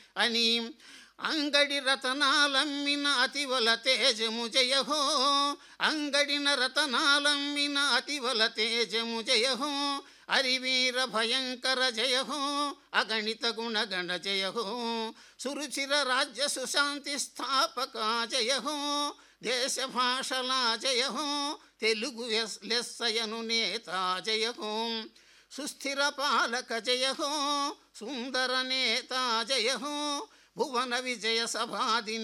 అని అంగడి రతనాలమ్మిన అతివల తేజము జయహో అంగడిన రతనాలమ్మిన అతివల తేజము జయహో హరివీర భయంకర జయహో అగణిత గుణగణ జయహో సురుచిర రాజ్య సుశాంతి స్థాపక జయహో దేశ భాషల జయహో తెలుగు ఎస్- లెస్సయను నేత జయహో సుస్థిర పాలక జయహో సుందర నేత జయహో భువన విజయ సభాది